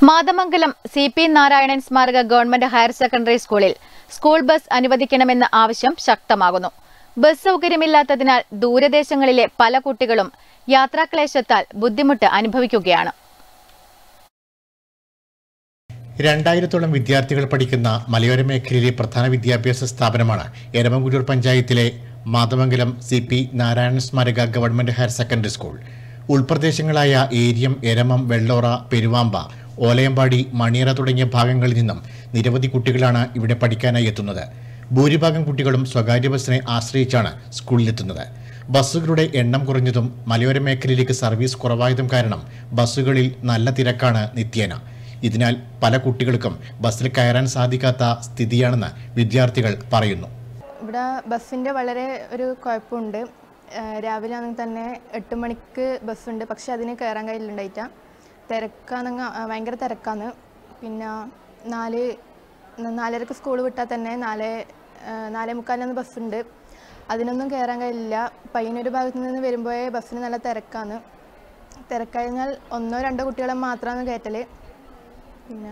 Mathamangalam C P Narayanan സ്മാരക government higher secondary സ്കൂളിൽ school bus അനുവദിക്കണമെന്ന ആവശ്യം ശക്തമാകുന്നു ബസ് സൗകര്യമില്ലാത്തതിനാൽ ദൂരദേശങ്ങളിലെ പല കുട്ടികളും യാത്രാക്ലേശത്താൽ ബുദ്ധിമുട്ട് അനുഭവിക്കുകയാണ് രണ്ടായിരത്തോളം വിദ്യാർത്ഥികൾ പഠിക്കുന്ന മലയോര മേഖലയിലെ പ്രധാന വിദ്യാഭ്യാസ സ്ഥാപനമാണ് എരമംകുറ്റൂർ പഞ്ചായത്തിലെ മാതമംഗലം സി പി നാരായണൻ സ്മാരക ഗവൺമെന്റ് ഹയർ സെക്കൻഡറി സ്കൂൾ ഉൾപ്രദേശങ്ങളായ ഏരിയം എരമം വെള്ളോറ പെരുവാമ്പ ഓലയമ്പാടി മണിയറ തുടങ്ങിയ ഭാഗങ്ങളിൽ നിന്നും നിരവധി കുട്ടികളാണ് ഇവിടെ പഠിക്കാനായി എത്തുന്നത് ഭൂരിഭാഗം കുട്ടികളും സ്വകാര്യ ബസ്സിനെ ആശ്രയിച്ചാണ് സ്കൂളിലെത്തുന്നത് ബസ്സുകളുടെ എണ്ണം കുറഞ്ഞതും മലയോര മേഖലയിലേക്ക് സർവീസ് കുറവായതും കാരണം ബസ്സുകളിൽ നല്ല തിരക്കാണ് നിത്യേന ഇതിനാൽ പല കുട്ടികൾക്കും ബസ്സിൽ കയറാൻ സാധിക്കാത്ത സ്ഥിതിയാണെന്ന് വിദ്യാർത്ഥികൾ പറയുന്നു ഇവിടെ ബസ്സിൻ്റെ വളരെ ഒരു കുഴപ്പമുണ്ട് ഏഹ് രാവിലെ ആണെങ്കിൽ തന്നെ എട്ട് മണിക്ക് ബസ്സുണ്ട് പക്ഷെ അതിന് കയറാൻ കഴിയില്ലുണ്ടായിട്ട തിരക്കാണെങ്കിൽ ഭയങ്കര തിരക്കാണ് പിന്നെ നാല് നാലരക്ക് സ്കൂൾ വിട്ടാൽ തന്നെ നാല് ഏഹ് നാലേ മുക്കാലിനൊന്ന് ബസ്സുണ്ട് അതിനൊന്നും കയറാൻ കഴിയില്ല പയ്യന്നൂർ ഭാഗത്ത് നിന്ന് വരുമ്പോഴേ ബസ്സിന് നല്ല തിരക്കാണ് തിരക്കഴിഞ്ഞാൽ ഒന്നോ രണ്ടോ കുട്ടികളെ മാത്രമാണ് കയറ്റൽ പിന്നെ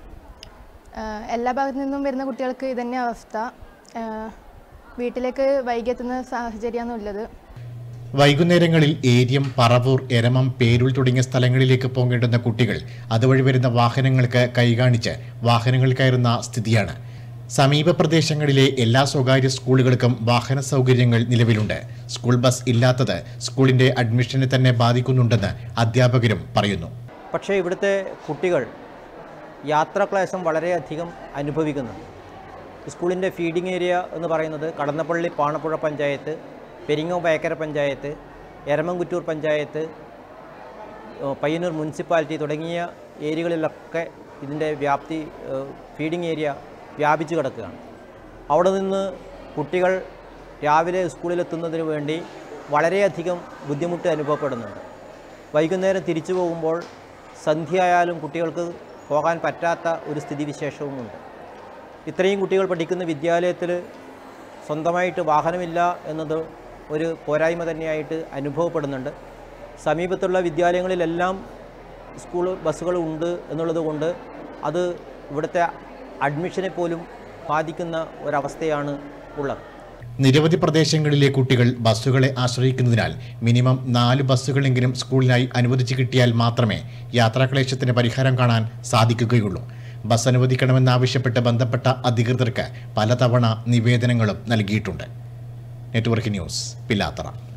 ആഹ് എല്ലാ ഭാഗത്തു നിന്നും വരുന്ന കുട്ടികൾക്ക് ഇതന്നെ അവസ്ഥ ആഹ് വീട്ടിലേക്ക് വൈകിയെത്തുന്ന സാഹചര്യമാണ് ഉള്ളത് വൈകുന്നേരങ്ങളിൽ ഏരിയം പറവൂർ എരമം പേരൂർ തുടങ്ങിയ സ്ഥലങ്ങളിലേക്ക് പോകേണ്ടുന്ന കുട്ടികൾ അതുവഴി വരുന്ന വാഹനങ്ങൾക്ക് കൈകാണിച്ച് വാഹനങ്ങൾ കയറുന്ന സ്ഥിതിയാണ് സമീപ പ്രദേശങ്ങളിലെ എല്ലാ സ്വകാര്യ സ്കൂളുകൾക്കും വാഹന സൗകര്യങ്ങൾ നിലവിലുണ്ട് സ്കൂൾ ബസ് ഇല്ലാത്തത് സ്കൂളിന്റെ അഡ്മിഷനെ തന്നെ ബാധിക്കുന്നുണ്ടെന്ന് അധ്യാപകരും പറയുന്നു പക്ഷേ ഇവിടുത്തെ കുട്ടികൾ യാത്രാക്ലേശം വളരെയധികം അനുഭവിക്കുന്നുണ്ട് സ്കൂളിൻ്റെ ഫീഡിംഗ് ഏരിയ എന്ന് പറയുന്നത് കടന്നപ്പള്ളി പാണപ്പുഴ പഞ്ചായത്ത് പെരിങ്ങോ വയക്കര പഞ്ചായത്ത് എരമംകുറ്റൂർ പഞ്ചായത്ത് ഏഹ് പയ്യന്നൂർ മുനിസിപ്പാലിറ്റി തുടങ്ങിയ ഏരിയകളിലൊക്കെ ഇതിൻ്റെ വ്യാപ്തി ഏഹ് ഫീഡിംഗ് ഏരിയ വ്യാപിച്ചു കിടക്കുകയാണ് അവിടെ നിന്ന് കുട്ടികൾ രാവിലെ സ്കൂളിലെത്തുന്നതിന് വേണ്ടി വളരെയധികം ബുദ്ധിമുട്ട് അനുഭവപ്പെടുന്നുണ്ട് വൈകുന്നേരം തിരിച്ചു പോകുമ്പോൾ സന്ധ്യയായാലും കുട്ടികൾക്ക് പോകാൻ പറ്റാത്ത ഒരു സ്ഥിതിവിശേഷവുമുണ്ട് ഇത്രയും കുട്ടികൾ പഠിക്കുന്ന വിദ്യാലയത്തിൽ സ്വന്തമായിട്ട് വാഹനമില്ല എന്നത് ഒരു പോരായ്മ തന്നെയായിട്ട് അനുഭവപ്പെടുന്നുണ്ട് സമീപത്തുള്ള വിദ്യാലയങ്ങളിലെല്ലാം സ്കൂൾ ബസ്സുകൾ ഉണ്ട് എന്നുള്ളത് കൊണ്ട് അത് ഇവിടുത്തെ അഡ്മിഷനെ പോലും ബാധിക്കുന്ന ഒരവസ്ഥയാണ് ഉള്ളത് നിരവധി പ്രദേശങ്ങളിലെ കുട്ടികൾ ബസ്സുകളെ ആശ്രയിക്കുന്നതിനാൽ മിനിമം നാല് ബസ്സുകളെങ്കിലും സ്കൂളിനായി അനുവദിച്ചു കിട്ടിയാൽ മാത്രമേ യാത്രാക്ലേശത്തിന് പരിഹാരം കാണാൻ സാധിക്കുകയുള്ളൂ ബസ് അനുവദിക്കണമെന്നാവശ്യപ്പെട്ട് ബന്ധപ്പെട്ട അധികൃതർക്ക് പലതവണ നിവേദനങ്ങളും നൽകിയിട്ടുണ്ട് നെറ്റ്വർക്ക് ന്യൂസ് പിലാത്തറ